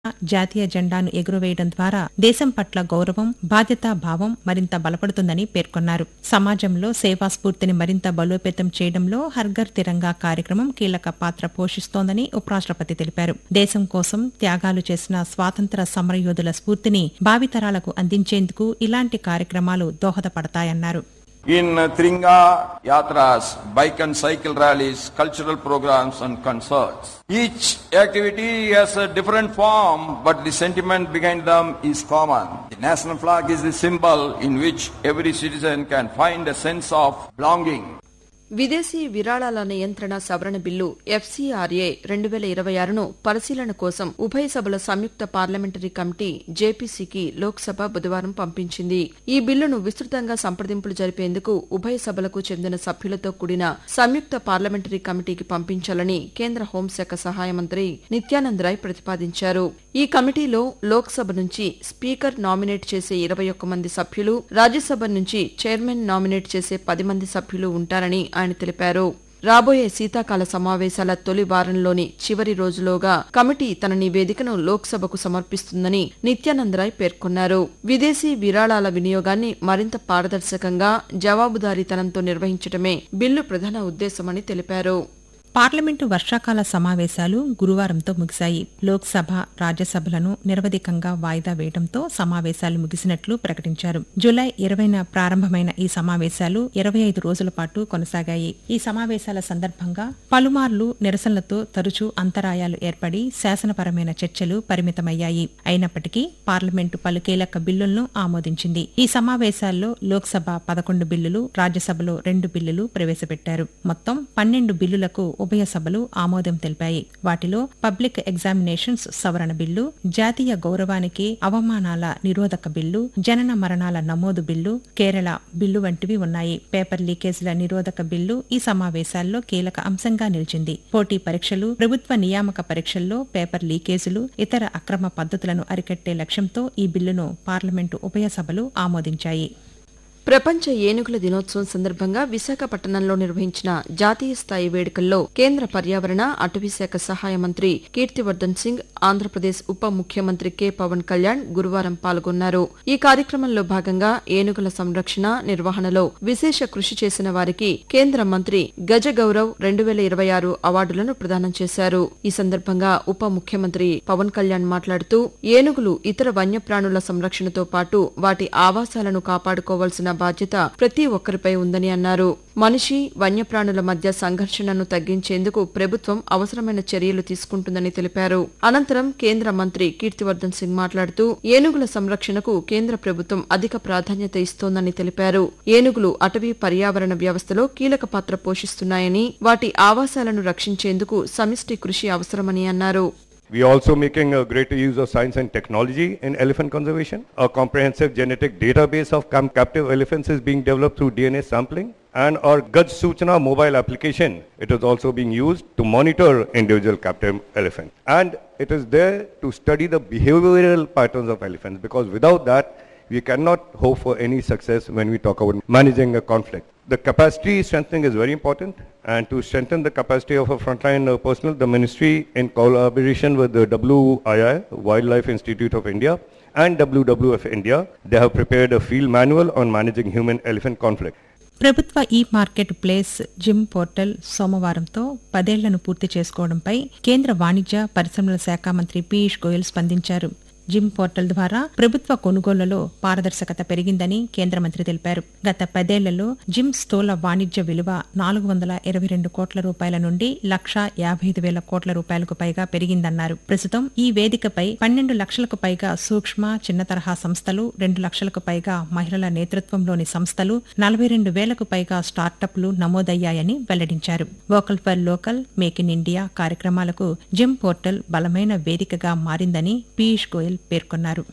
జాతీయ జెండాను ఎగురవేయడం ద్వారా దేశం పట్ల గౌరవం బాధ్యతా భావం మరింత బలపడుతుందని పేర్కొన్నారు సమాజంలో సేవా స్ఫూర్తిని మరింత బలోపేతం చేయడంలో హర్ఘర్ తిరంగా కార్యక్రమం కీలక పాత్ర పోషిస్తోందని ఉపరాష్ట్రపతి తెలిపారు దేశం కోసం త్యాగాలు చేసిన స్వాతంత్ర సమరయోధుల స్ఫూర్తిని భావితరాలకు అందించేందుకు ఇలాంటి కార్యక్రమాలు దోహదపడతాయన్నారు In uh, Tringa Yatras, bike and cycle rallies, cultural programs and concerts. Each activity has a different form, but the sentiment behind them is common. The national flag is the symbol in which every citizen can find a sense of belonging. విదేశీ విరాళాల నియంత్రణ సవరణ bill FCRA రెండు వేల ఇరవై ఆరును పరిశీలన కోసం ఉభయ సభల సంయుక్త పార్లమెంటరీ కమిటీ జేపీసీకి లోక్సభ బుధవారం పంపించింది ఈ బిల్లును విస్తృతంగా సంప్రదింపులు జరిపేందుకు ఉభయ సభలకు చెందిన సభ్యులతో కూడిన సంయుక్త పార్లమెంటరీ కమిటీకి పంపించాలని కేంద్ర హోంశాఖ సహాయ మంత్రి నిత్యానంద్ రాయ్ ప్రతిపాదించారు ఈ కమిటీలో లోక్సభ నుంచి స్పీకర్ నామినేట్ చేసే ఇరవై ఒక్క మంది సభ్యులు రాజ్యసభ నుంచి చైర్మన్ నామినేట్ చేసే పది మంది సభ్యులు ఉంటారని ఆయన తెలిపారు రాబోయే శీతాకాల సమావేశాల తొలి వారంలోని చివరి రోజులోగా కమిటీ తన నివేదికను లోక్సభకు సమర్పిస్తుందని నిత్యానందరాయ్ పేర్కొన్నారు విదేశీ విరాళాల వినియోగాన్ని మరింత పారదర్శకంగా జవాబుదారీతనంతో నిర్వహించడమే బిల్లు ప్రధాన ఉద్దేశమని తెలిపారు పార్లమెంటు వర్షాకాల సమావేశాలు గురువారంతో ముగిశాయి లోక్సభ రాజ్యసభలను నిరవధికంగా వాయిదా వేయడంతో సమావేశాలు ముగిసినట్లు ప్రకటించారు జులై ఇరవైన ప్రారంభమైన ఈ సమావేశాలు ఇరవై ఐదు రోజుల పాటు కొనసాగాయి ఈ సమావేశాల సందర్భంగా పలుమార్లు నిరసనలతో తరచూ అంతరాయాలు ఏర్పడి శాసనపరమైన చర్చలు పరిమితమయ్యాయి అయినప్పటికీ పార్లమెంటు పలు కీలక బిల్లులను ఆమోదించింది ఈ సమావేశాల్లో లోక్సభ పదకొండు బిల్లులు రాజ్యసభలో రెండు బిల్లులు ప్రవేశపెట్టారు మొత్తం పన్నెండు బిల్లులకు ఉభయ సభలు ఆమోదం తెలిపాయి వాటిలో పబ్లిక్ ఎగ్జామినేషన్స్ సవరణ బిల్లు జాతీయ గౌరవానికి అవమానాల నిరోధక బిల్లు జనన మరణాల నమోదు బిల్లు కేరళ బిల్లు వంటివి ఉన్నాయి పేపర్ లీకేజీల నిరోధక బిల్లు ఈ సమావేశాల్లో కీలక అంశంగా నిలిచింది పోటీ పరీక్షలు ప్రభుత్వ నియామక పరీక్షల్లో పేపర్ లీకేజీలు ఇతర అక్రమ పద్ధతులను అరికట్టే లక్ష్యంతో ఈ బిల్లును పార్లమెంటు ఉభయ సభలు ఆమోదించాయి ప్రపంచ ఏనుగుల దినోత్సవం సందర్భంగా విశాఖపట్నంలో నిర్వహించిన జాతీయ స్థాయి వేడుకల్లో కేంద్ర పర్యావరణ అటవీశాఖ సహాయ మంత్రి కీర్తివర్ధన్ సింగ్ ఆంధ్రప్రదేశ్ ఉప ముఖ్యమంత్రి కె పవన్ కళ్యాణ్ గురువారం పాల్గొన్నారు ఈ కార్యక్రమంలో భాగంగా ఏనుగుల సంరక్షణ నిర్వహణలో విశేష కృషి చేసిన వారికి కేంద్ర మంత్రి గజ గౌరవ్ రెండు వేల ఇరవై ఆరు అవార్డులను ప్రదానం చేశారు ఈ సందర్భంగా ఉప ముఖ్యమంత్రి పవన్ కళ్యాణ్ మాట్లాడుతూ ఏనుగులు ఇతర వన్యప్రాణుల సంరక్షణతో పాటు వాటి ఆవాసాలను కాపాడుకోవాల్సిన బాధ్యత ప్రతి ఒక్కరిపై ఉందని అన్నారు మనిషి వన్యప్రాణుల మధ్య సంఘర్షణను తగ్గించేందుకు ప్రభుత్వం అవసరమైన చర్యలు తీసుకుంటుందని తెలిపారు అనంతరం కేంద్ర మంత్రి కీర్తివర్ధన్ సింగ్ మాట్లాడుతూ ఏనుగుల సంరక్షణకు కేంద్ర ప్రభుత్వం అధిక ప్రాధాన్యత ఇస్తోందని తెలిపారు ఏనుగులు అటవీ పర్యావరణ వ్యవస్థలో కీలక పాత్ర పోషిస్తున్నాయని వాటి ఆవాసాలను రక్షించేందుకు సమిష్టి కృషి అవసరమని అన్నారు We are also making a greater use of science and technology in elephant conservation. A comprehensive genetic database of cam- captive elephants is being developed through DNA sampling. And our Gaj Suchna mobile application, it is also being used to monitor individual captive elephants. And it is there to study the behavioral patterns of elephants because without that, we cannot hope for any success when we talk about managing a conflict. The capacity strengthening is very important and to strengthen the capacity of a frontline uh, personnel, the ministry in collaboration with the WII, Wildlife Institute of India and WWF India, they have prepared a field manual on managing human-elephant conflict. ప్రభుత్వ ఈ market place GeM portal సోమవారంతో పదేళ్లను పూర్తి చేసుకోవడంపై కేంద్ర వాణిజ్య పరిశ్రమల శాఖ మంత్రి పీయూష్ గోయల్ స్పందించారు జిమ్ పోర్టల్ ద్వారా ప్రభుత్వ కొనుగోళ్లలో పారదర్శకత పెరిగిందని కేంద్ర మంత్రి తెలిపారు గత పదేళ్లలో జిమ్ స్థూల వాణిజ్య విలువ నాలుగు వందల ఇరవై రెండు కోట్ల రూపాయల నుండి లక్ష యాభై ఐదు వేల కోట్ల రూపాయలకు పైగా పెరిగిందన్నారు ప్రస్తుతం ఈ వేదికపై పన్నెండు లక్షలకు పైగా సూక్ష్మ చిన్న తరహా సంస్థలు రెండు లక్షలకు పైగా మహిళల నేతృత్వంలోని సంస్థలు నలభై రెండు వేలకు పైగా స్టార్టప్లు నమోదయ్యాయని వెల్లడించారు vocal for local make in India కార్యక్రమాలకు జిమ్ పోర్టల్ బలమైన వేదికగా మారిందని పీయూష్ గోయల్ పేర్కొన్నారు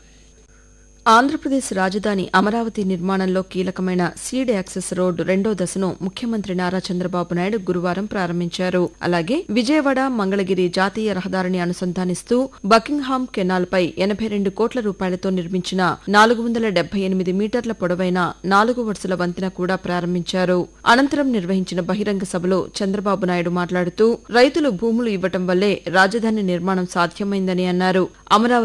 ఆంధ్రప్రదేశ్ రాజధాని అమరావతి నిర్మాణంలో కీలకమైన సీడ్ యాక్సెస్ రోడ్డు రెండో దశను ముఖ్యమంత్రి నారా చంద్రబాబు నాయుడు గురువారం ప్రారంభించారు అలాగే విజయవాడ మంగళగిరి జాతీయ రహదారిని అనుసంధానిస్తూ బకింగ్హామ్ కెనాల్ పై ఎనభై రెండు కోట్ల రూపాయలతో నిర్మించిన నాలుగు వందల డెబ్బై ఎనిమిది మీటర్ల పొడవైన నాలుగు వరుసల వంతెన కూడా ప్రారంభించారు అనంతరం నిర్వహించిన బహిరంగ సభలో చంద్రబాబు నాయుడు మాట్లాడుతూ రైతులు భూములు ఇవ్వటం వల్లే రాజధాని నిర్మాణం సాధ్యమైందని అన్నారు అమరావతి